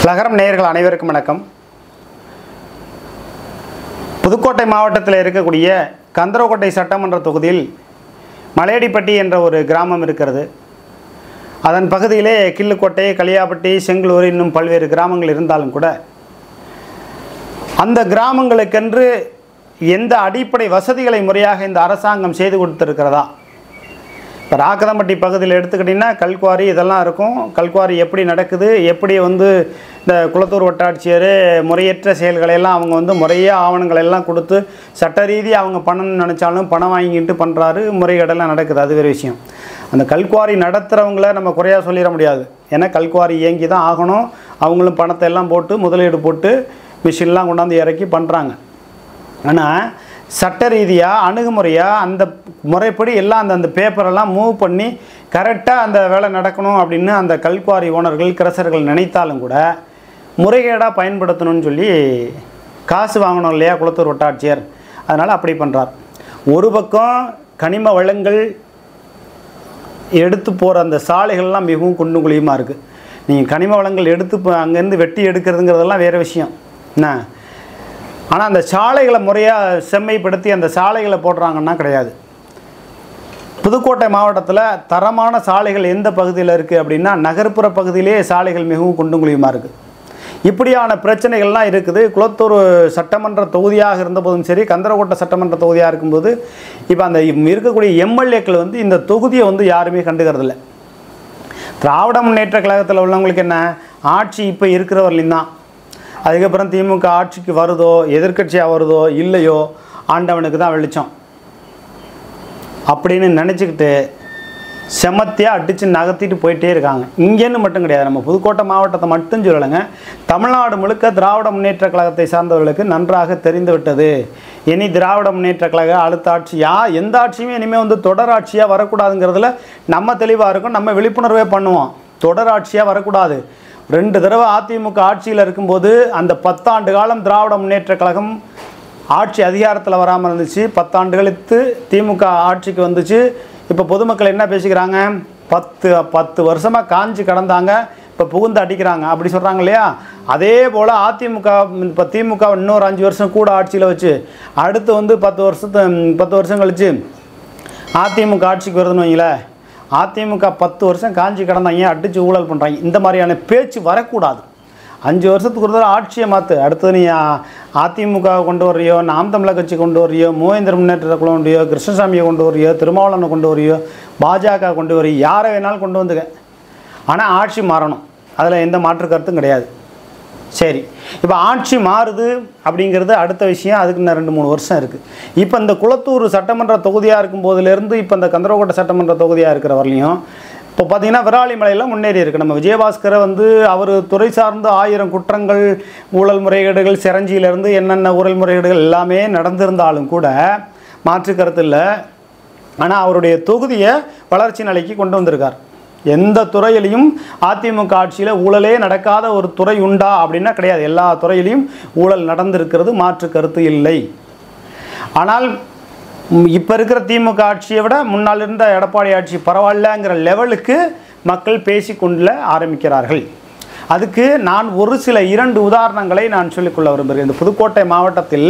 லகரம் நேயர்கள் அனைவருக்கும் வணக்கம் புதுக்கோட்டை மாவட்டத்தில் இருக்கக்கூடிய கந்தரக்கோட்டை சட்டமன்ற தொகுதியில் மலையடிப்பட்டி என்ற ஒரு கிராமம் இருக்கிறது அதன் பகுதியிலே கிள்ளுக்கோட்டை களியாப்பட்டி செங்களூர் இன்னும் பல்வேறு கிராமங்கள் இருந்தாலும் கூட அந்த கிராமங்களுக்கென்று எந்த அடிப்படை வசதிகளை முறையாக இந்த அரசாங்கம் செய்து கொடுத்திருக்கிறதா இப்போ ராக்கதம்பட்டி பகுதியில் எடுத்துக்கிட்டிங்கன்னா கல்குவாரி இதெல்லாம் இருக்கும் கல்குவாரி எப்படி நடக்குது எப்படி வந்து இந்த குளத்தூர் வட்டாட்சியர் முறையற்ற செயல்களை எல்லாம் அவங்க வந்து முறையே ஆவணங்களை எல்லாம் கொடுத்து சட்ட ரீதியாக அவங்க பண்ணணும்னு நினச்சாலும் பணம் வாங்கிட்டு பண்ணுறாரு முறைகேடெல்லாம் நடக்குது அது வேறு விஷயம் அந்த கல்குவாரி நடத்துகிறவங்கள நம்ம குறையாக சொல்லிட முடியாது ஏன்னா கல்குவாரி இயங்கி தான் ஆகணும் அவங்களும் பணத்தை எல்லாம் போட்டு முதலீடு போட்டு மிஷின்லாம் கொண்டாந்து இறக்கி பண்ணுறாங்க ஆனால் சட்ட ரீதியாக அணுகுமுறையாக அந்த முறைப்படி எல்லாம் அந்த அந்த பேப்பரெல்லாம் மூவ் பண்ணி கரெக்டாக அந்த வேலை நடக்கணும் அப்படின்னு அந்த கல்குவாரி ஓனர்கள் கிரசர்கள் நினைத்தாலும் கூட முறைகேடாக பயன்படுத்தணும்னு சொல்லி காசு வாங்கணும் இல்லையா குளத்தூர் வட்டாட்சியர் அதனால் அப்படி பண்ணுறார் ஒரு பக்கம் கனிம வளங்கள் எடுத்து போகிற அந்த சாலைகள்லாம் மிகவும் குண்டும் குழியுமாக இருக்குது நீங்கள் கனிம வளங்கள் எடுத்து இப்போ அங்கேருந்து வெட்டி எடுக்கிறதுங்கிறதெல்லாம் வேறு விஷயம் என்ன ஆனால் அந்த சாலைகளை முறையாக செம்மைப்படுத்தி அந்த சாலைகளை போடுறாங்கன்னா கிடையாது புதுக்கோட்டை மாவட்டத்தில் தரமான சாலைகள் எந்த பகுதியில் இருக்குது அப்படின்னா நகர்ப்புற பகுதியிலே சாலைகள் மிகவும் குண்டும் குழியுமாக இருக்குது இப்படியான பிரச்சனைகள்லாம் இருக்குது குளத்தூர் சட்டமன்ற தொகுதியாக இருந்தபோதும் சரி கந்தரக்கோட்டை சட்டமன்ற தொகுதியாக இருக்கும்போது இப்போ அந்த இருக்கக்கூடிய எம்எல்ஏக்கள் வந்து இந்த தொகுதியை வந்து யாருமே கண்டுக்கிறதில்ல திராவிட முன்னேற்ற கழகத்தில் உள்ளவங்களுக்கு என்ன ஆட்சி இப்போ இருக்கிறவர்களையும் தான் அதுக்கப்புறம் திமுக ஆட்சிக்கு வருதோ எதிர்க்கட்சியாக வருதோ இல்லையோ ஆண்டவனுக்கு தான் வெளிச்சம் அப்படின்னு நினச்சிக்கிட்டு செமத்தியாக அடித்து நகர்த்திட்டு போயிட்டே இருக்காங்க இங்கேன்னு மட்டும் கிடையாது நம்ம புதுக்கோட்டை மாவட்டத்தை மட்டும் சொல்லலைங்க தமிழ்நாடு முழுக்க திராவிட முன்னேற்ற கழகத்தை சார்ந்தவர்களுக்கு நன்றாக தெரிந்து விட்டது இனி திராவிட முன்னேற்ற கழக அடுத்த ஆட்சி யா எந்த ஆட்சியுமே இனிமேல் வந்து தொடர் ஆட்சியாக வரக்கூடாதுங்கிறதுல நம்ம தெளிவாக இருக்கும் நம்ம விழிப்புணர்வே பண்ணுவோம் தொடர் ஆட்சியாக வரக்கூடாது ரெண்டு தடவை அதிமுக ஆட்சியில் இருக்கும்போது அந்த பத்தாண்டு காலம் திராவிட முன்னேற்ற கழகம் ஆட்சி அதிகாரத்தில் வராமல் இருந்துச்சு பத்தாண்டு கழித்து திமுக ஆட்சிக்கு வந்துச்சு இப்போ பொதுமக்கள் என்ன பேசிக்கிறாங்க பத்து பத்து வருஷமாக காஞ்சி கடந்தாங்க இப்போ புகுந்து அடிக்கிறாங்க அப்படி சொல்கிறாங்க இல்லையா அதே போல் அதிமுக இப்போ திமுக இன்னொரு அஞ்சு வருஷம் கூட ஆட்சியில் வச்சு அடுத்து வந்து பத்து வருஷத்து பத்து வருஷம் கழிச்சு அதிமுக ஆட்சிக்கு வருதுன்னு வைங்களேன் அதிமுக பத்து வருஷம் காஞ்சி கிடந்தாங்க அடித்து ஊழல் பண்ணுறாங்க இந்த மாதிரியான பேச்சு வரக்கூடாது அஞ்சு வருஷத்துக்கு ஒரு தடவை ஆட்சியை மாற்று அடுத்தது நீ அ- அதிமுக கொண்டு வர்றியோ நாம் தமிழர் கட்சி கொண்டு வர்றியோ மூவேந்திர முன்னேற்ற கொண்டு வர்றியோ கிருஷ்ணசாமியை கொண்டு வர்றியோ திருமாவளவனை கொண்டு வர்றியோ பாஜக கொண்டு வர்றியோ யாரை வேணாலும் கொண்டு வந்துக்க ஆனால் ஆட்சி மாறணும் அதில் எந்த மாற்று கருத்தும் கிடையாது சரி இப்போ ஆட்சி மாறுது அப்படிங்கிறது அடுத்த விஷயம் அதுக்கு இன்னும் ரெண்டு மூணு வருஷம் இருக்குது இப்போ இந்த குளத்தூர் சட்டமன்ற தொகுதியாக இருக்கும் போதிலேருந்து இப்போ இந்த கந்தரக்கோட்டை சட்டமன்ற தொகுதியாக இருக்கிற வரலையும் இப்போ பார்த்தீங்கன்னா விராலிமலையில் முன்னேறி இருக்கு நம்ம விஜயபாஸ்கரை வந்து அவர் துறை சார்ந்து ஆயிரம் குற்றங்கள் ஊழல் முறைகேடுகள் சிரஞ்சியிலேருந்து என்னென்ன ஊழல் முறைகேடுகள் எல்லாமே நடந்திருந்தாலும் கூட மாற்று கருத்து இல்லை ஆனால் அவருடைய தொகுதியை வளர்ச்சி நிலைக்கு கொண்டு வந்திருக்கார் எந்த துறையிலையும் அதிமுக ஆட்சியில் ஊழலே நடக்காத ஒரு துறை உண்டா அப்படின்னா கிடையாது எல்லா துறையிலையும் ஊழல் நடந்திருக்கிறது மாற்று கருத்து இல்லை ஆனால் இப்போ இருக்கிற திமுக ஆட்சியை விட முன்னால் இருந்த எடப்பாடி ஆட்சி பரவாயில்லங்கிற லெவலுக்கு மக்கள் பேசிக்கொள்ள ஆரம்பிக்கிறார்கள் அதுக்கு நான் ஒரு சில இரண்டு உதாரணங்களை நான் சொல்லிக்கொள்ள விரும்புகிறேன் இந்த புதுக்கோட்டை மாவட்டத்தில்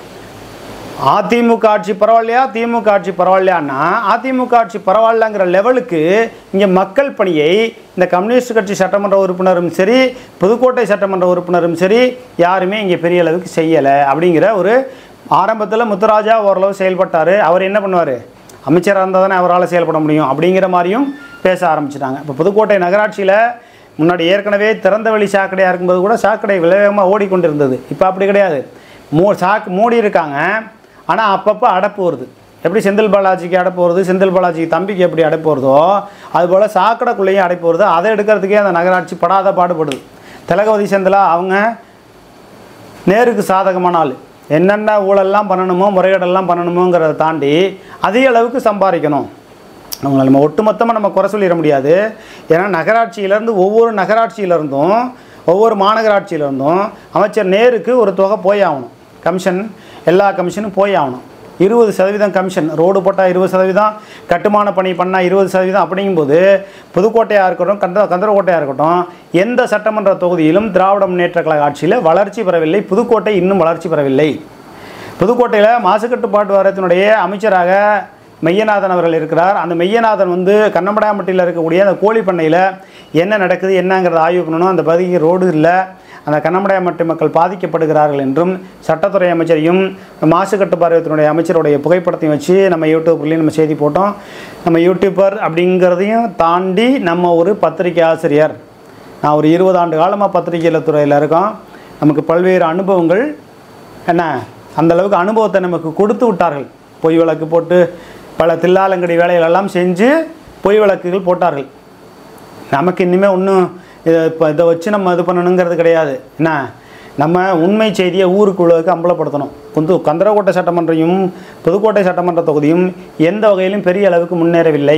அதிமுக ஆட்சி பரவாயில்லையா திமுக ஆட்சி பரவாயில்லையான்னா அதிமுக ஆட்சி பரவாயில்லங்கிற லெவலுக்கு இங்கே மக்கள் பணியை இந்த கம்யூனிஸ்ட் கட்சி சட்டமன்ற உறுப்பினரும் சரி புதுக்கோட்டை சட்டமன்ற உறுப்பினரும் சரி யாருமே இங்கே பெரிய அளவுக்கு செய்யலை அப்படிங்கிற ஒரு ஆரம்பத்தில் முத்துராஜா ஓரளவு செயல்பட்டார் அவர் என்ன பண்ணுவார் அமைச்சராக இருந்தால் தானே அவரால் செயல்பட முடியும் அப்படிங்கிற மாதிரியும் பேச ஆரம்பிச்சிட்டாங்க இப்போ புதுக்கோட்டை நகராட்சியில் முன்னாடி ஏற்கனவே திறந்த வெளி சாக்கடையாக இருக்கும்போது கூட சாக்கடை விவேகமாக ஓடிக்கொண்டிருந்தது இப்போ அப்படி கிடையாது மூ சாக்கு மூடி இருக்காங்க ஆனால் அப்பப்போ அடைப்பு வருது எப்படி செந்தில் பாலாஜிக்கு அடைப்பு வருது செந்தில் பாலாஜிக்கு தம்பிக்கு எப்படி அடைப்பு வருதோ அதுபோல் சாக்கடைக்குள்ளேயும் அடைப்பு வருது அதை எடுக்கிறதுக்கே அந்த நகராட்சி படாத பாடுபடுது திலகவதி செந்திலா அவங்க நேருக்கு சாதகமான ஆள் என்னென்ன ஊழல்லாம் பண்ணணுமோ முறைகேடெல்லாம் பண்ணணுமோங்கிறத தாண்டி அதிக அளவுக்கு சம்பாதிக்கணும் அவங்கள நம்ம ஒட்டுமொத்தமாக நம்ம குறை சொல்லிட முடியாது ஏன்னா நகராட்சியிலேருந்து ஒவ்வொரு நகராட்சியிலேருந்தும் ஒவ்வொரு மாநகராட்சியிலேருந்தும் அமைச்சர் நேருக்கு ஒரு தொகை போய் ஆகணும் கமிஷன் எல்லா கமிஷனும் போய் ஆகணும் இருபது சதவீதம் கமிஷன் ரோடு போட்டால் இருபது சதவீதம் கட்டுமான பணி பண்ணால் இருபது சதவீதம் அப்படிங்கும்போது புதுக்கோட்டையாக இருக்கட்டும் கந்த கந்தரக்கோட்டையாக இருக்கட்டும் எந்த சட்டமன்ற தொகுதியிலும் திராவிட முன்னேற்ற கழக ஆட்சியில் வளர்ச்சி பெறவில்லை புதுக்கோட்டை இன்னும் வளர்ச்சி பெறவில்லை புதுக்கோட்டையில் மாசு கட்டுப்பாட்டு வாரியத்தினுடைய அமைச்சராக மெய்யநாதன் அவர்கள் இருக்கிறார் அந்த மெய்யநாதன் வந்து கண்ணம்படாம்பட்டியில் இருக்கக்கூடிய அந்த கோழி பண்ணையில் என்ன நடக்குது என்னங்கிறத ஆய்வு பண்ணணும் அந்த பகுதிக்கு ரோடு இல்லை அந்த கண்ணம்படாம்பட்டி மக்கள் பாதிக்கப்படுகிறார்கள் என்றும் சட்டத்துறை அமைச்சரையும் மாசு கட்டுப்பாடு அமைச்சருடைய புகைப்படத்தையும் வச்சு நம்ம யூடியூப்லேயும் நம்ம செய்தி போட்டோம் நம்ம யூடியூபர் அப்படிங்கிறதையும் தாண்டி நம்ம ஒரு பத்திரிகை ஆசிரியர் நான் ஒரு இருபது ஆண்டு காலமாக பத்திரிகையில் துறையில் இருக்கோம் நமக்கு பல்வேறு அனுபவங்கள் என்ன அந்த அளவுக்கு அனுபவத்தை நமக்கு கொடுத்து விட்டார்கள் பொய் வழக்கு போட்டு பல தில்லாலங்கடி வேலைகளெல்லாம் செஞ்சு பொய் வழக்குகள் போட்டார்கள் நமக்கு இனிமேல் ஒன்றும் இதை இப்போ இதை வச்சு நம்ம இது பண்ணணுங்கிறது கிடையாது என்ன நம்ம உண்மை செய்தியை ஊருக்குள்ளதுக்கு அம்பலப்படுத்தணும் புது கந்தரக்கோட்டை சட்டமன்றையும் புதுக்கோட்டை சட்டமன்ற தொகுதியும் எந்த வகையிலும் பெரிய அளவுக்கு முன்னேறவில்லை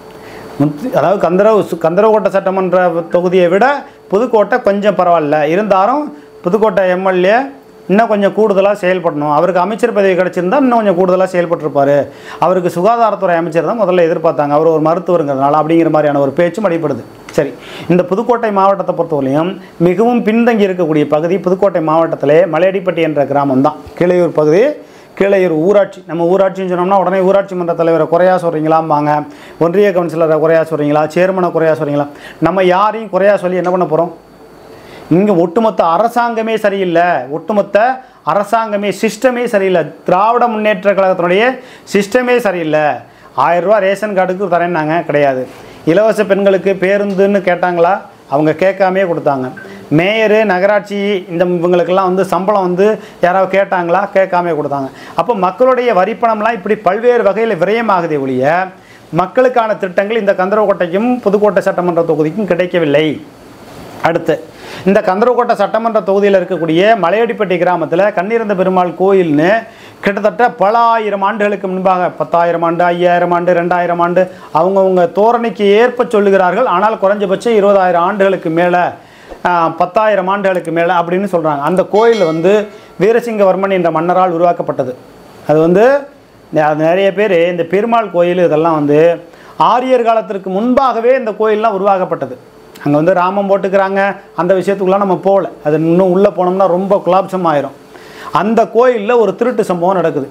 முத்து அதாவது கந்தரவு கந்தரக்கோட்டை சட்டமன்ற தொகுதியை விட புதுக்கோட்டை கொஞ்சம் பரவாயில்ல இருந்தாலும் புதுக்கோட்டை எம்எல்ஏ இன்னும் கொஞ்சம் கூடுதலாக செயல்படணும் அவருக்கு அமைச்சர் பதவி கிடச்சிருந்தா இன்னும் கொஞ்சம் கூடுதலாக செயல்பட்டிருப்பார் அவருக்கு சுகாதாரத்துறை அமைச்சர் தான் முதல்ல எதிர்பார்த்தாங்க அவர் ஒரு மருத்துவருங்கிறதுனால அப்படிங்கிற மாதிரியான ஒரு பேச்சும் அடிப்படுது சரி இந்த புதுக்கோட்டை மாவட்டத்தை பொறுத்தவரையும் மிகவும் பின்தங்கி இருக்கக்கூடிய பகுதி புதுக்கோட்டை மாவட்டத்திலே மலையடிப்பட்டி என்ற கிராமம் தான் கீழையூர் பகுதி கீழையூர் ஊராட்சி நம்ம ஊராட்சின்னு சொன்னோம்னா உடனே ஊராட்சி மன்ற தலைவரை குறையா சொல்கிறீங்களாம்பாங்க ஒன்றிய கவுன்சிலரை குறையா சொல்கிறீங்களா சேர்மனை குறையா சொல்கிறீங்களா நம்ம யாரையும் குறையா சொல்லி என்ன பண்ண போகிறோம் இங்கே ஒட்டுமொத்த அரசாங்கமே சரியில்லை ஒட்டுமொத்த அரசாங்கமே சிஸ்டமே சரியில்லை திராவிட முன்னேற்ற கழகத்தினுடைய சிஸ்டமே சரியில்லை ஆயிரம் ரூபா ரேஷன் கார்டுக்கு தரேன்னாங்க கிடையாது இலவச பெண்களுக்கு பேருந்துன்னு கேட்டாங்களா அவங்க கேட்காமே கொடுத்தாங்க மேயரு நகராட்சி இந்த இவங்களுக்கெல்லாம் வந்து சம்பளம் வந்து யாராவது கேட்டாங்களா கேட்காமே கொடுத்தாங்க அப்போ மக்களுடைய வரிப்பணம்லாம் இப்படி பல்வேறு வகையில் விரயமாகுதே ஒழிய மக்களுக்கான திட்டங்கள் இந்த கந்தரக்கோட்டைக்கும் புதுக்கோட்டை சட்டமன்ற தொகுதிக்கும் கிடைக்கவில்லை அடுத்து இந்த கந்தரக்கோட்டை சட்டமன்ற தொகுதியில் இருக்கக்கூடிய மலையடிப்பட்டி கிராமத்தில் கண்ணிறந்த பெருமாள் கோயில்னு கிட்டத்தட்ட பல ஆயிரம் ஆண்டுகளுக்கு முன்பாக பத்தாயிரம் ஆண்டு ஐயாயிரம் ஆண்டு ரெண்டாயிரம் ஆண்டு அவங்கவுங்க தோரணைக்கு ஏற்ப சொல்லுகிறார்கள் ஆனால் குறைஞ்சபட்சம் இருபதாயிரம் ஆண்டுகளுக்கு மேலே பத்தாயிரம் ஆண்டுகளுக்கு மேலே அப்படின்னு சொல்கிறாங்க அந்த கோயில் வந்து வீரசிங்கவர்மன் என்ற மன்னரால் உருவாக்கப்பட்டது அது வந்து அது நிறைய பேர் இந்த பெருமாள் கோயில் இதெல்லாம் வந்து ஆரியர் காலத்திற்கு முன்பாகவே இந்த கோயில்லாம் உருவாக்கப்பட்டது அங்கே வந்து ராமம் போட்டுக்கிறாங்க அந்த விஷயத்துக்குலாம் நம்ம போகல அது இன்னும் உள்ளே போனோம்னா ரொம்ப குலாப்சம் ஆயிரும் அந்த கோயிலில் ஒரு திருட்டு சம்பவம் நடக்குது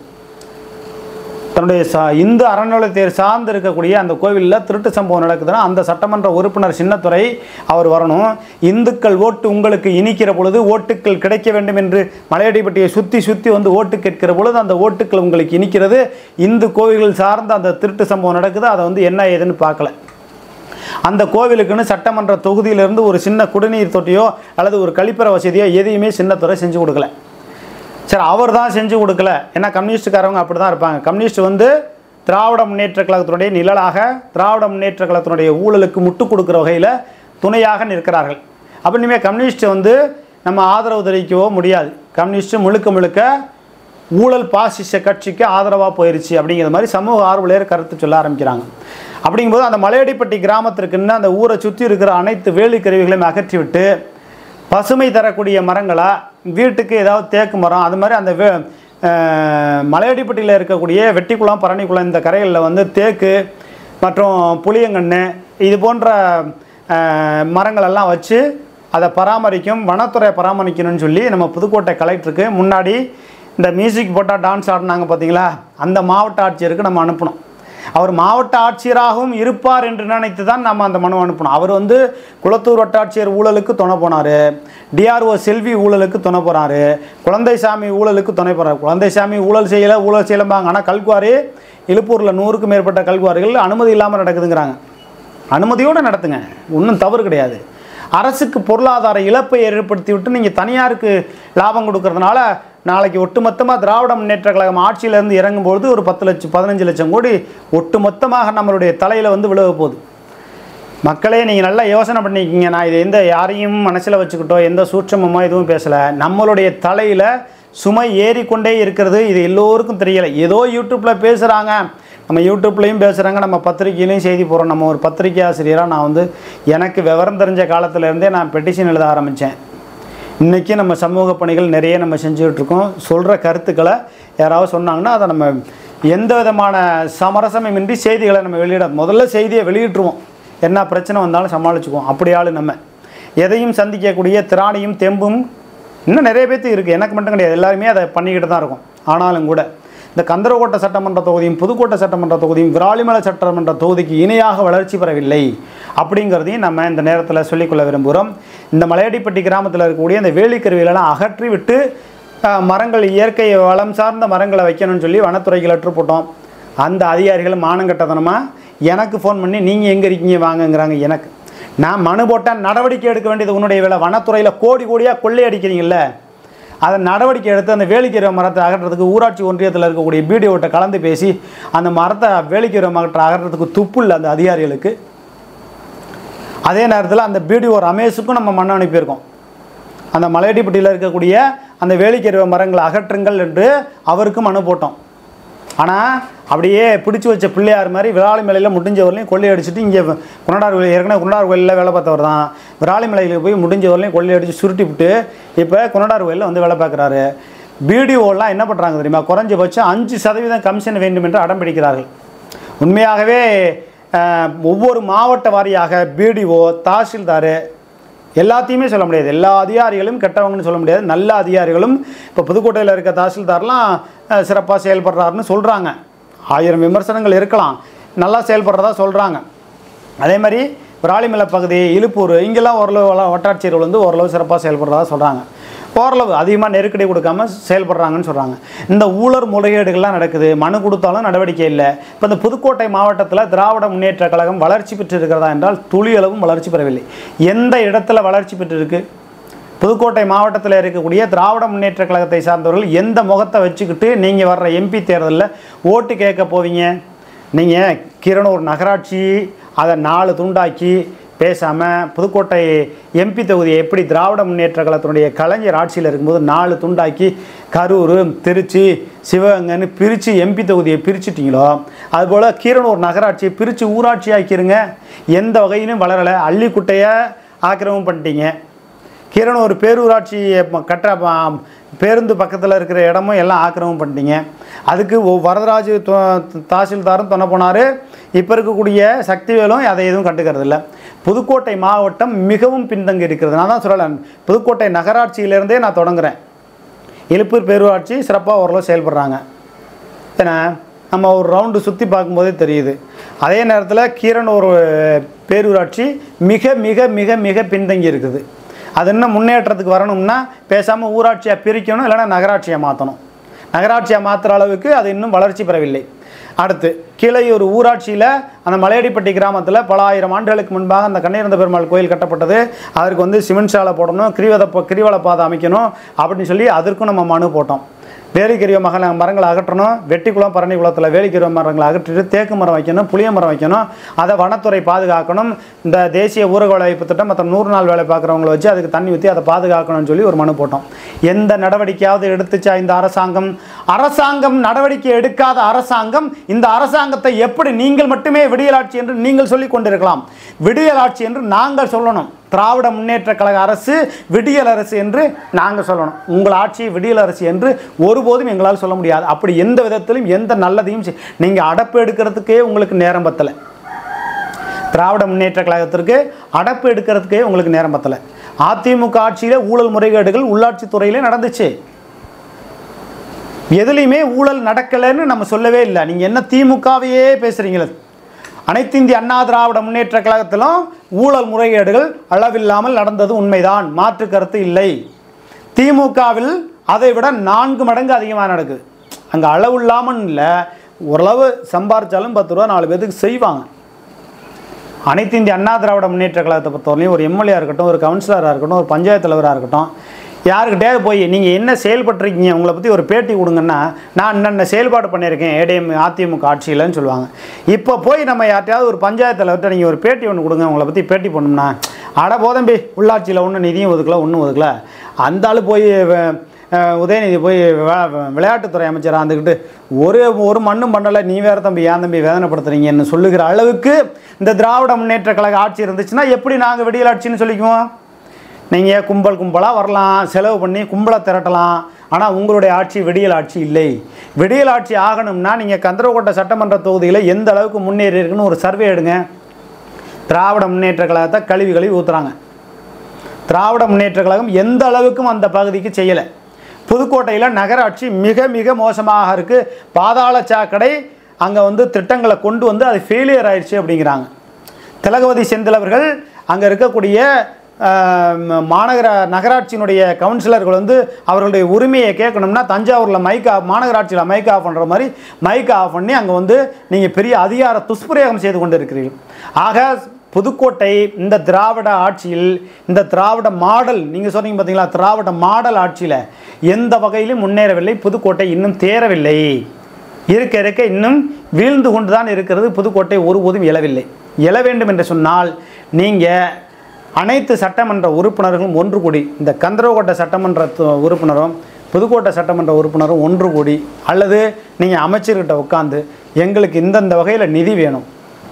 தன்னுடைய சா இந்து அறநிலையத்தை சார்ந்து இருக்கக்கூடிய அந்த கோவிலில் திருட்டு சம்பவம் நடக்குதுன்னா அந்த சட்டமன்ற உறுப்பினர் சின்னத்துறை அவர் வரணும் இந்துக்கள் ஓட்டு உங்களுக்கு இனிக்கிற பொழுது ஓட்டுக்கள் கிடைக்க வேண்டும் என்று மலையடிப்பட்டியை சுற்றி சுற்றி வந்து ஓட்டு கேட்கிற பொழுது அந்த ஓட்டுக்கள் உங்களுக்கு இனிக்கிறது இந்து கோவில்கள் சார்ந்த அந்த திருட்டு சம்பவம் நடக்குது அதை வந்து என்ன ஏதுன்னு பார்க்கல அந்த கோவிலுக்குன்னு சட்டமன்ற தொகுதியிலிருந்து ஒரு சின்ன குடிநீர் தொட்டியோ அல்லது ஒரு கழிப்பறை வசதியோ எதையுமே சின்னத்துறை செஞ்சு கொடுக்கல சரி அவர் தான் செஞ்சு கொடுக்கல ஏன்னா கம்யூனிஸ்டுக்காரவங்க அப்படி தான் இருப்பாங்க கம்யூனிஸ்ட் வந்து திராவிட முன்னேற்ற கழகத்தினுடைய நிழலாக திராவிட முன்னேற்ற கழகத்தினுடைய ஊழலுக்கு முட்டு கொடுக்குற வகையில் துணையாக நிற்கிறார்கள் அப்போ இனிமேல் கம்யூனிஸ்ட் வந்து நம்ம ஆதரவு தெரிவிக்கவோ முடியாது கம்யூனிஸ்ட் முழுக்க முழுக்க ஊழல் பாசிச கட்சிக்கு ஆதரவாக போயிருச்சு அப்படிங்கிற மாதிரி சமூக ஆர்வலர் கருத்து சொல்ல ஆரம்பிக்கிறாங்க அப்படிங்கும்போது அந்த மலையடிப்பட்டி கிராமத்திற்குன்னு அந்த ஊரை சுற்றி இருக்கிற அனைத்து வேலி கருவிகளையும் அகற்றிவிட்டு பசுமை தரக்கூடிய மரங்களா வீட்டுக்கு ஏதாவது தேக்கு மரம் அது மாதிரி அந்த வே அஹ், மலையடிப்பட்டியில் இருக்கக்கூடிய வெட்டிக்குளம் பரணிக்குளம் இந்த கரைகளில் வந்து தேக்கு மற்றும் புளியங்கன்று இது போன்ற அஹ், மரங்களெல்லாம் வச்சு அதை பராமரிக்கும் வனத்துறை பராமரிக்கணும்னு சொல்லி நம்ம புதுக்கோட்டை கலெக்டருக்கு முன்னாடி இந்த மியூசிக் போட்டால் டான்ஸ் ஆடினாங்க பார்த்தீங்களா அந்த மாவட்ட ஆட்சியருக்கு நம்ம அனுப்பணும் அவர் மாவட்ட ஆட்சியராகவும் இருப்பார் என்று நினைத்து தான் நம்ம அந்த மனு அனுப்பணும் அவர் வந்து குளத்தூர் வட்டாட்சியர் ஊழலுக்கு துணை போனார் டிஆர்ஓ செல்வி ஊழலுக்கு துணை போனார் குழந்தைசாமி ஊழலுக்கு துணை போனார் குழந்தைசாமி ஊழல் செய்யலை ஊழல் செய்யலம்பாங்க ஆனால் கல்குவாரி இழுப்பூரில் நூறுக்கும் மேற்பட்ட கல்குவாரிகள் அனுமதி இல்லாமல் நடக்குதுங்கிறாங்க அனுமதியோடு நடத்துங்க ஒன்றும் தவறு கிடையாது அரசுக்கு பொருளாதார இழப்பை ஏற்படுத்தி விட்டு நீங்கள் தனியாருக்கு லாபம் கொடுக்கறதுனால நாளைக்கு ஒட்டுமொத்தமாக திராவிட முன்னேற்ற கழகம் ஆட்சியிலேருந்து இறங்கும்பொழுது ஒரு பத்து லட்சம் பதினஞ்சு லட்சம் கோடி ஒட்டுமொத்தமாக நம்மளுடைய தலையில் வந்து விழுக போகுது மக்களே நீங்கள் நல்லா யோசனை பண்ணிக்கிங்க நான் இது எந்த யாரையும் மனசில் வச்சுக்கிட்டோ எந்த சூட்சமமோ எதுவும் பேசலை நம்மளுடைய தலையில் சுமை ஏறிக்கொண்டே இருக்கிறது இது எல்லோருக்கும் தெரியலை ஏதோ யூடியூப்பில் பேசுகிறாங்க நம்ம யூடியூப்லேயும் பேசுகிறாங்க நம்ம பத்திரிக்கையிலையும் செய்தி போகிறோம் நம்ம ஒரு பத்திரிக்கை ஆசிரியராக நான் வந்து எனக்கு விவரம் தெரிஞ்ச காலத்துலேருந்தே நான் பெட்டிஷன் எழுத ஆரம்பித்தேன் இன்றைக்கி நம்ம சமூக பணிகள் நிறைய நம்ம செஞ்சுக்கிட்டு இருக்கோம் சொல்கிற கருத்துக்களை யாராவது சொன்னாங்கன்னா அதை நம்ம எந்த விதமான சமரசமின்றி செய்திகளை நம்ம வெளியிட முதல்ல செய்தியை வெளியிட்டுருவோம் என்ன பிரச்சனை வந்தாலும் சமாளிச்சுக்குவோம் அப்படி ஆளு நம்ம எதையும் சந்திக்கக்கூடிய திராணியும் தெம்பும் இன்னும் நிறைய பேர்த்து இருக்குது எனக்கு மட்டும் கிடையாது எல்லாருமே அதை பண்ணிக்கிட்டு தான் இருக்கும் ஆனாலும் கூட இந்த கந்தரகோட்டை சட்டமன்ற தொகுதியும் புதுக்கோட்டை சட்டமன்ற தொகுதியும் விராலிமலை சட்டமன்ற தொகுதிக்கு இணையாக வளர்ச்சி பெறவில்லை அப்படிங்கிறதையும் நம்ம இந்த நேரத்தில் சொல்லிக்கொள்ள விரும்புகிறோம் இந்த மலையடிப்பட்டி கிராமத்தில் இருக்கக்கூடிய இந்த வேலிக்கருவிகளெல்லாம் அகற்றி விட்டு அஹ், மரங்கள் இயற்கை வளம் சார்ந்த மரங்களை வைக்கணும்னு சொல்லி வனத்துறைக்கு லெட்ரு போட்டோம் அந்த அதிகாரிகள் மானங்கட்டத்தனமாக எனக்கு ஃபோன் பண்ணி நீங்கள் எங்கே இருக்கீங்க வாங்கங்கிறாங்க எனக்கு நான் மனு போட்டால் நடவடிக்கை எடுக்க வேண்டியது உன்னுடைய வேலை வனத்துறையில் கோடி கோடியாக கொள்ளையடிக்கிறீங்கல்ல அதை நடவடிக்கை எடுத்து அந்த வேலிக்கீரை மரத்தை அகற்றுறதுக்கு ஊராட்சி ஒன்றியத்தில் இருக்கக்கூடிய பிடிஓட்ட கலந்து பேசி அந்த மரத்தை வேலிக்கீரை மரத்தை அகற்றுறதுக்கு துப்பு இல்லை அந்த அதிகாரிகளுக்கு அதே நேரத்தில் அந்த பிடிஓ ரமேஷுக்கும் நம்ம மண்ணு அனுப்பியிருக்கோம் அந்த மலையடிப்பட்டியில் இருக்கக்கூடிய அந்த வேலிக்கருவ மரங்களை அகற்றுங்கள் என்று அவருக்கும் மனு போட்டோம் ஆனால் அப்படியே பிடிச்சி வச்ச பிள்ளையார் மாதிரி விராலிமலையில் முடிஞ்சவரையும் கொள்ளையடிச்சிட்டு இங்கே குணடார் கோயில் ஏற்கனவே குணடார் கோயிலில் வேலை பார்த்தவர் தான் விராலிமலையில் போய் முடிஞ்சவரையும் கொள்ளையடிச்சு சுருட்டி விட்டு இப்போ குணடார் கோயிலில் வந்து வேலை பார்க்குறாரு பிடிஓலாம் என்ன பண்ணுறாங்க தெரியுமா குறைஞ்சபட்சம் அஞ்சு சதவீதம் கமிஷன் வேண்டும் என்று அடம் பிடிக்கிறார்கள் உண்மையாகவே அஹ், ஒவ்வொரு மாவட்ட வாரியாக பிடிஓ தாசில்தார் எல்லாத்தையுமே சொல்ல முடியாது எல்லா அதிகாரிகளும் கெட்டவங்கன்னு சொல்ல முடியாது நல்ல அதிகாரிகளும் இப்போ புதுக்கோட்டையில் இருக்க தாசில்தார்லாம் சிறப்பாக செயல்படுறாருன்னு சொல்கிறாங்க ஆயிரம் விமர்சனங்கள் இருக்கலாம் நல்லா செயல்படுறதா சொல்கிறாங்க அதே மாதிரி விராலிமலை பகுதி இலுப்பூர் இங்கெல்லாம் ஓரளவு வள- வட்டாட்சியர்கள் வந்து ஓரளவு சிறப்பாக செயல்படுறதா சொல்கிறாங்க ஓரளவு அதிகமாக நெருக்கடி கொடுக்காம செயல்படுறாங்கன்னு சொல்கிறாங்க இந்த ஊழல் முறைகேடுகள்லாம் நடக்குது மனு கொடுத்தாலும் நடவடிக்கை இல்லை இப்போ இந்த புதுக்கோட்டை மாவட்டத்தில் திராவிட முன்னேற்ற கழகம் வளர்ச்சி பெற்று இருக்கிறதா என்றால் துளியளவும் வளர்ச்சி பெறவில்லை எந்த இடத்துல வளர்ச்சி பெற்றிருக்கு புதுக்கோட்டை மாவட்டத்தில் இருக்கக்கூடிய திராவிட முன்னேற்ற கழகத்தை சார்ந்தவர்கள் எந்த முகத்தை வச்சுக்கிட்டு நீங்கள் வர்ற எம்பி தேர்தலில் ஓட்டு கேட்க போவீங்க நீங்கள் கிரணூர் நகராட்சி அதை நாலு துண்டாக்கி பேசாமல் புதுக்கோட்டை எம்பி தொகுதியை எப்படி திராவிட முன்னேற்ற கழகத்தினுடைய கலைஞர் ஆட்சியில் இருக்கும்போது நாலு துண்டாக்கி கரூர் திருச்சி சிவகங்கைன்னு பிரித்து எம்பி தொகுதியை பிரிச்சுட்டீங்களோ அதுபோல் கீரனூர் நகராட்சியை பிரித்து ஊராட்சி ஆக்கிருங்க எந்த வகையிலும் வளரலை அள்ளிக்குட்டையை ஆக்கிரமம் பண்ணிட்டீங்க கிரண் ஒரு பேரூராட்சி ம- கட்டுற ப- பேருந்து பக்கத்தில் இருக்கிற இடமும் எல்லாம் ஆக்கிரமம் பண்ணிட்டீங்க அதுக்கு ஒ- வரதராஜ் தொ- தாசில்தாரும் தொன்ன போனார் இப்போ இருக்கக்கூடிய சக்திவேலும் அதை எதுவும் கண்டுக்கிறது இல்லை புதுக்கோட்டை மாவட்டம் மிகவும் பின்தங்கி இருக்கிறது நான் தான் சொல்லலை புதுக்கோட்டை நகராட்சியிலேருந்தே நான் தொடங்குறேன் எழுப்பூர் பேரூராட்சி சிறப்பாக ஓரளவு செயல்படுறாங்க ஏன்னா நம்ம ஒரு ரவுண்டு சுற்றி பார்க்கும்போதே தெரியுது அதே நேரத்தில் கீரன் ஒரு பேரூராட்சி மிக மிக மிக மிக பின்தங்கி இருக்குது அது இன்னும் முன்னேற்றத்துக்கு வரணும்னா பேசாமல் ஊராட்சியாக பிரிக்கணும் இல்லைன்னா நகராட்சியை மாற்றணும் நகராட்சியாக மாற்றுற அளவுக்கு அது இன்னும் வளர்ச்சி பெறவில்லை அடுத்து கீழையூர் ஊராட்சியில் அந்த மலையடிப்பட்டி கிராமத்தில் பல ஆயிரம் ஆண்டுகளுக்கு முன்பாக அந்த கண்ணீரந்த பெருமாள் கோயில் கட்டப்பட்டது அதற்கு வந்து சிமெண்ட் சாலை போடணும் கிரிவத கிரிவல பாதை அமைக்கணும் அப்படின்னு சொல்லி அதற்கும் நம்ம மனு போட்டோம் வேலிக்கரிய மகள மரங்களை அகற்றணும் வெட்டிக்குளம் பரணி குளத்தில் வேலிக்கரிய மரங்களை அகற்றிட்டு தேக்கு மரம் வைக்கணும் புளிய மரம் வைக்கணும் அதை வனத்துறை பாதுகாக்கணும் இந்த தேசிய ஊரக வேலைவாய்ப்பு திட்டம் மற்ற நூறு நாள் வேலை பார்க்குறவங்கள வச்சு அதுக்கு தண்ணி ஊற்றி அதை பாதுகாக்கணும்னு சொல்லி ஒரு மனு போட்டோம் எந்த நடவடிக்கையாவது எடுத்துச்சா இந்த அரசாங்கம் அரசாங்கம் நடவடிக்கை எடுக்காத அரசாங்கம் இந்த அரசாங்கத்தை எப்படி நீங்கள் மட்டுமே விடியலாட்சி என்று நீங்கள் சொல்லிக் கொண்டிருக்கலாம் விடியலாட்சி என்று நாங்கள் சொல்லணும் திராவிட முன்னேற்ற கழக அரசு விடியல் அரசு என்று நாங்கள் சொல்லணும் உங்கள் ஆட்சி விடியல் அரசு என்று ஒருபோதும் எங்களால் சொல்ல முடியாது அப்படி எந்த விதத்திலும் எந்த நல்லதையும் செய்- நீங்க அடப்பு எடுக்கிறதுக்கே உங்களுக்கு நேரம் பத்தலை திராவிட முன்னேற்ற கழகத்திற்கு அடப்பு எடுக்கிறதுக்கே உங்களுக்கு நேரம் பத்தலை அதிமுக ஆட்சியிலே ஊழல் முறைகேடுகள் உள்ளாட்சி துறையிலே நடந்துச்சு எதுலேயுமே ஊழல் நடக்கலைன்னு நம்ம சொல்லவே இல்லை நீங்கள் என்ன திமுகவையே பேசுகிறீங்களே அனைத்து இந்திய அண்ணா திராவிட முன்னேற்ற கழகத்திலும் ஊழல் முறைகேடுகள் அளவில்லாமல் நடந்தது உண்மைதான் மாற்று கருத்து இல்லை திமுகவில் அதை விட நான்கு மடங்கு அதிகமாக நடக்குது அங்கே அளவு இல்லாமல் இல்லை ஓரளவு சம்பாரிச்சாலும் பத்து ரூபா நாலு பேத்துக்கு செய்வாங்க அனைத்து இந்திய அண்ணா திராவிட முன்னேற்ற கழகத்தை பொறுத்தவரையும் ஒரு எம்எல்ஏ இருக்கட்டும் ஒரு கவுன்சிலராக இருக்கட்டும் ஒரு பஞ்சாயத்து தலைவராக இருக்கட்டும் யாருக்கிட்டே போய் நீங்கள் என்ன செயல்பட்டிருக்கீங்க உங்களை பற்றி ஒரு பேட்டி கொடுங்கன்னா நான் என்னென்ன செயல்பாடு பண்ணியிருக்கேன் ஏடிஎம் அதிமுக ஆட்சியிலன்னு சொல்லுவாங்க இப்போ போய் நம்ம யார்ட்டையாவது ஒரு பஞ்சாயத்து தலைவர்கிட்ட நீங்கள் ஒரு பேட்டி ஒன்று கொடுங்க உங்களை பற்றி பேட்டி பண்ணணும்னா அட போதம்பி உள்ளாட்சியில் ஒன்றும் நிதியும் ஒதுக்கல ஒன்றும் ஒதுக்கல அந்த ஆள் போய் வ- அஹ் உதயநிதி போய் வே- விளையாட்டுத்துறை அமைச்சராக இருந்துக்கிட்டு ஒரு ஒரு மண்ணும் பண்ணலை நீ வேற தம்பி ஏன் தம்பி வேதனைப்படுத்துறீங்கன்னு சொல்லுகிற அளவுக்கு இந்த திராவிட முன்னேற்ற கழக ஆட்சி இருந்துச்சுன்னா எப்படி நாங்கள் விடியல் ஆட்சின்னு சொல்லிக்குவோம் நீங்கள் கும்பல் கும்பலாக வரலாம் செலவு பண்ணி கும்பலை திரட்டலாம் ஆனால் உங்களுடைய ஆட்சி விடியல் ஆட்சி இல்லை விடியல் ஆட்சி ஆகணும்னா நீங்கள் கந்தரகோட்டை சட்டமன்ற தொகுதியில் எந்த அளவுக்கு முன்னேறி இருக்குன்னு ஒரு சர்வே எடுங்க திராவிட முன்னேற்ற கழகத்தை கழுவி கழுவி ஊற்றுறாங்க திராவிட முன்னேற்ற கழகம் எந்த அளவுக்கும் அந்த பகுதிக்கு செய்யலை புதுக்கோட்டையில் நகராட்சி மிக மிக மோசமாக இருக்குது பாதாள சாக்கடை அங்கே வந்து திட்டங்களை கொண்டு வந்து அது ஃபெயிலியர் ஆயிடுச்சு அப்படிங்கிறாங்க திலகவதி செந்தில் அவர்கள் அங்கே இருக்கக்கூடிய ஆஹ், ம- மாநகர நகராட்சியினுடைய கவுன்சிலர்கள் வந்து அவர்களுடைய உரிமையை கேட்கணும்னா தஞ்சாவூரில் மைக் ஆஃப் மாநகராட்சியில் மைக் ஆஃப் பண்ணுற மாதிரி மைக் ஆஃப் பண்ணி அங்கே வந்து நீங்கள் பெரிய அதிகார துஷ்பிரயோகம் செய்து கொண்டு இருக்கிறீர்கள் ஆக புதுக்கோட்டை இந்த திராவிட ஆட்சியில் இந்த திராவிட மாடல் நீங்கள் சொன்னீங்க பார்த்தீங்களா திராவிட மாடல் ஆட்சியில் எந்த வகையிலும் முன்னேறவில்லை புதுக்கோட்டை இன்னும் தேரவில்லை இருக்க இருக்க இன்னும் வீழ்ந்து கொண்டு தான் இருக்கிறது புதுக்கோட்டை ஒருபோதும் எழவில்லை எழ வேண்டும் என்று சொன்னால் நீங்கள் அனைத்து சட்டமன்ற உறுப்பினர்களும் ஒன்று கூடி இந்த கந்தரவக்கோட்டை சட்டமன்ற து- உறுப்பினரும் புதுக்கோட்டை சட்டமன்ற உறுப்பினரும் ஒன்று கூடி அல்லது நீங்கள் அமைச்சர்கிட்ட உட்காந்து எங்களுக்கு இந்தந்த வகையில் நிதி வேணும்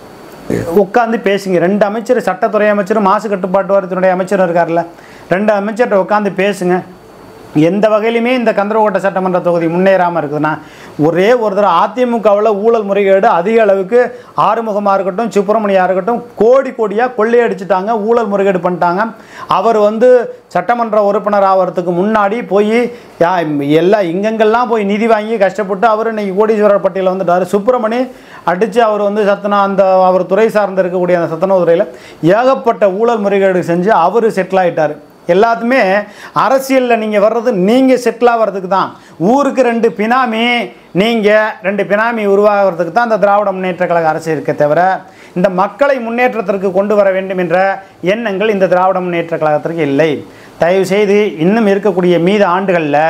உட்காந்து பேசுங்க ரெண்டு அமைச்சர் சட்டத்துறை அமைச்சரும் மாசு கட்டுப்பாட்டு வாரியத்தினுடைய அமைச்சரும் இருக்கார்ல ரெண்டு அமைச்சர்கிட்ட உட்காந்து பேசுங்க எந்த வகையிலுமே இந்த கந்தரகோட்டை சட்டமன்ற தொகுதி முன்னேறாமல் இருக்குதுன்னா ஒரே ஒரு தடவை அதிமுகவில் ஊழல் முறைகேடு அதிக அளவுக்கு ஆறுமுகமாக இருக்கட்டும் சுப்பிரமணியா இருக்கட்டும் கோடி கோடியாக கொள்ளையடிச்சிட்டாங்க ஊழல் முறைகேடு பண்ணிட்டாங்க அவர் வந்து சட்டமன்ற உறுப்பினர் ஆகிறதுக்கு முன்னாடி போய் யா எல்லாம் இங்கெங்கெல்லாம் போய் நிதி வாங்கி கஷ்டப்பட்டு அவர் இன்னைக்கு கோடீஸ்வரர் பட்டியலில் வந்துட்டார் சுப்பிரமணி அடித்து அவர் வந்து சத்தனா அந்த அவர் துறை சார்ந்து இருக்கக்கூடிய அந்த சத்துணவு துறையில் ஏகப்பட்ட ஊழல் முறைகேடு செஞ்சு அவர் செட்டில் ஆயிட்டார் எல்லாத்துமே அரசியலில் நீங்கள் வர்றது நீங்கள் செட்டில் ஆகிறதுக்கு தான் ஊருக்கு ரெண்டு பினாமி நீங்கள் ரெண்டு பினாமி உருவாகிறதுக்கு தான் இந்த திராவிட முன்னேற்ற கழக அரசு இருக்க தவிர இந்த மக்களை முன்னேற்றத்திற்கு கொண்டு வர வேண்டும் என்ற எண்ணங்கள் இந்த திராவிட முன்னேற்ற கழகத்திற்கு இல்லை தயவு செய்து இன்னும் இருக்கக்கூடிய மீத ஆண்டுகளில்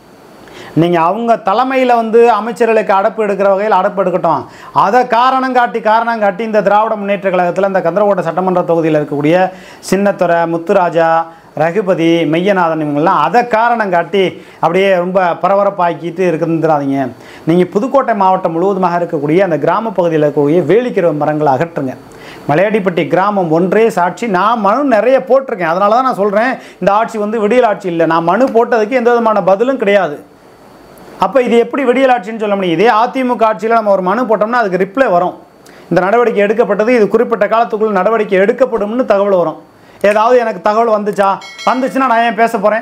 நீங்கள் அவங்க தலைமையில் வந்து அமைச்சர்களுக்கு அடப்பு எடுக்கிற வகையில் அடப்பு எடுக்கட்டும் அதை காரணம் காட்டி காரணம் காட்டி இந்த திராவிட முன்னேற்ற கழகத்தில் இந்த கந்தரகோட்டை சட்டமன்ற தொகுதியில் இருக்கக்கூடிய சின்னத்துறை முத்துராஜா ரகுபதி மெய்யநாதன் இவங்கெல்லாம் அதை காரணம் காட்டி அப்படியே ரொம்ப பரபரப்பாக்கிட்டு இருந்துடாதீங்க நீங்கள் புதுக்கோட்டை மாவட்டம் முழுவதுமாக இருக்கக்கூடிய அந்த கிராம பகுதியில் இருக்கக்கூடிய வேலிக்கிற மரங்களை அகற்றுங்க மலையாடிப்பட்டி கிராமம் ஒன்றே சாட்சி நான் மனு நிறைய போட்டிருக்கேன் அதனால தான் நான் சொல்கிறேன் இந்த ஆட்சி வந்து விடியல் ஆட்சி இல்லை நான் மனு போட்டதுக்கு எந்த விதமான பதிலும் கிடையாது அப்போ இது எப்படி விடியல் ஆட்சின்னு சொல்ல முடியும் இதே அதிமுக ஆட்சியில் நம்ம ஒரு மனு போட்டோம்னா அதுக்கு ரிப்ளை வரும் இந்த நடவடிக்கை எடுக்கப்பட்டது இது குறிப்பிட்ட காலத்துக்குள் நடவடிக்கை எடுக்கப்படும்னு தகவல் வரும் ஏதாவது எனக்கு தகவல் வந்துச்சா வந்துச்சுன்னா நான் ஏன் பேச போகிறேன்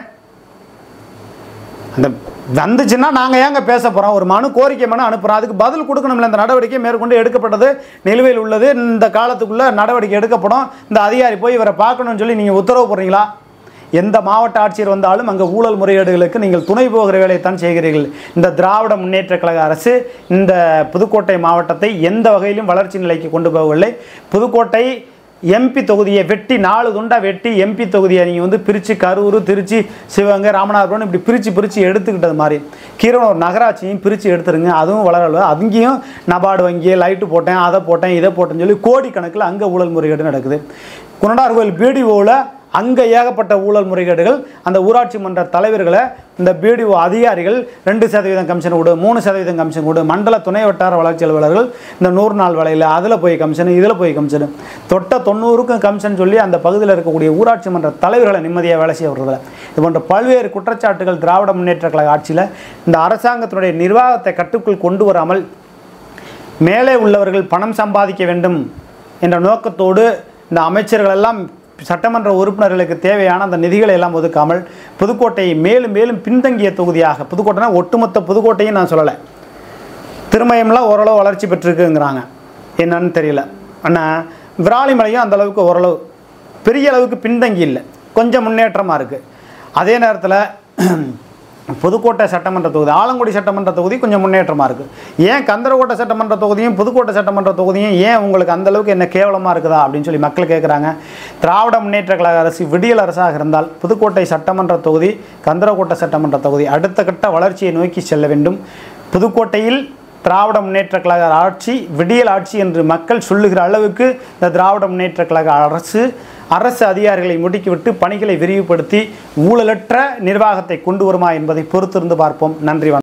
அந்த வந்துச்சுன்னா நாங்கள் ஏங்க பேச போகிறோம் ஒரு மனு கோரிக்கை மனு அனுப்புகிறோம் அதுக்கு பதில் கொடுக்கணும்ல இந்த நடவடிக்கை மேற்கொண்டு எடுக்கப்பட்டது நிலுவையில் உள்ளது இந்த காலத்துக்குள்ளே நடவடிக்கை எடுக்கப்படும் இந்த அதிகாரி போய் இவரை பார்க்கணும்னு சொல்லி நீங்கள் உத்தரவு போடுறீங்களா எந்த மாவட்ட ஆட்சியர் வந்தாலும் அங்கே ஊழல் முறைகேடுகளுக்கு நீங்கள் துணை போகிற வேலையைத்தான் செய்கிறீர்கள் இந்த திராவிட முன்னேற்ற கழக அரசு இந்த புதுக்கோட்டை மாவட்டத்தை எந்த வகையிலும் வளர்ச்சி நிலைக்கு கொண்டு போகவில்லை புதுக்கோட்டை எம்பி தொகுதியை வெட்டி நாலு துண்டா வெட்டி எம்பி தொகுதியை நீங்கள் வந்து பிரித்து கரூர் திருச்சி சிவகங்கை ராமநாதபுரம் இப்படி பிரித்து பிரித்து எடுத்துக்கிட்டது மாதிரி கீரனூர் நகராட்சியும் பிரித்து எடுத்துருங்க அதுவும் வளரல அங்கேயும் நபார்டு வங்கி லைட்டு போட்டேன் அதை போட்டேன் இதை போட்டேன்னு சொல்லி கோடிக்கணக்கில் அங்கே ஊழல் முறைகேடு நடக்குது குணடார் கோயில் பிடிஓவில் அங்கே ஏகப்பட்ட ஊழல் முறைகேடுகள் அந்த ஊராட்சி மன்ற தலைவர்களை இந்த பிடிஓ அதிகாரிகள் ரெண்டு சதவீதம் கமிஷன் கொடு மூணு சதவீதம் கமிஷன் கொடு மண்டல துணை வட்டார வளர்ச்சி அலுவலர்கள் இந்த நூறு நாள் வேலையில் அதில் போய் கமிஷன் இதில் போய் கமிஷன் தொட்ட தொண்ணூறுக்கும் கமிஷன் சொல்லி அந்த பகுதியில் இருக்கக்கூடிய ஊராட்சி மன்ற தலைவர்களை நிம்மதியாக வேலை செய்ய விடுறதில்ல இது போன்ற பல்வேறு குற்றச்சாட்டுகள் திராவிட முன்னேற்ற கழக ஆட்சியில் இந்த அரசாங்கத்தினுடைய நிர்வாகத்தை கட்டுக்குள் கொண்டு வராமல் மேலே உள்ளவர்கள் பணம் சம்பாதிக்க வேண்டும் என்ற நோக்கத்தோடு இந்த அமைச்சர்கள் எல்லாம் சட்டமன்ற உறுப்பினர்களுக்கு தேவையான அந்த நிதிகளை எல்லாம் ஒதுக்காமல் புதுக்கோட்டையை மேலும் மேலும் பின்தங்கிய தொகுதியாக புதுக்கோட்டைனா ஒட்டுமொத்த புதுக்கோட்டையும் நான் சொல்லலை திருமயம்லாம் ஓரளவு வளர்ச்சி பெற்றிருக்குங்கிறாங்க என்னன்னு தெரியல ஆனால் விராலிமலையும் அந்த அளவுக்கு ஓரளவு பெரிய அளவுக்கு பின்தங்கி இல்லை கொஞ்சம் முன்னேற்றமாக இருக்குது அதே நேரத்தில் புதுக்கோட்டை சட்டமன்ற தொகுதி ஆலங்குடி சட்டமன்ற தொகுதி கொஞ்சம் முன்னேற்றமாக இருக்குது ஏன் கந்தரக்கோட்டை சட்டமன்ற தொகுதியும் புதுக்கோட்டை சட்டமன்ற தொகுதியும் ஏன் உங்களுக்கு அந்த அளவுக்கு என்ன கேவலமாக இருக்குதா அப்படின்னு சொல்லி மக்கள் கேட்குறாங்க திராவிட முன்னேற்ற கழக அரசு விடியல் அரசாக இருந்தால் புதுக்கோட்டை சட்டமன்ற தொகுதி கந்தரக்கோட்டை சட்டமன்ற தொகுதி அடுத்த கட்ட வளர்ச்சியை நோக்கி செல்ல வேண்டும் புதுக்கோட்டையில் திராவிட முன்னேற்ற கழக ஆட்சி விடியல் ஆட்சி என்று மக்கள் சொல்லுகிற அளவுக்கு இந்த திராவிட முன்னேற்ற கழக அரசு அரசு அதிகாரிகளை முடுக்கிவிட்டு பணிகளை விரிவுபடுத்தி ஊழலற்ற நிர்வாகத்தை கொண்டு வருமா என்பதை பொறுத்திருந்து பார்ப்போம் நன்றி வணக்கம்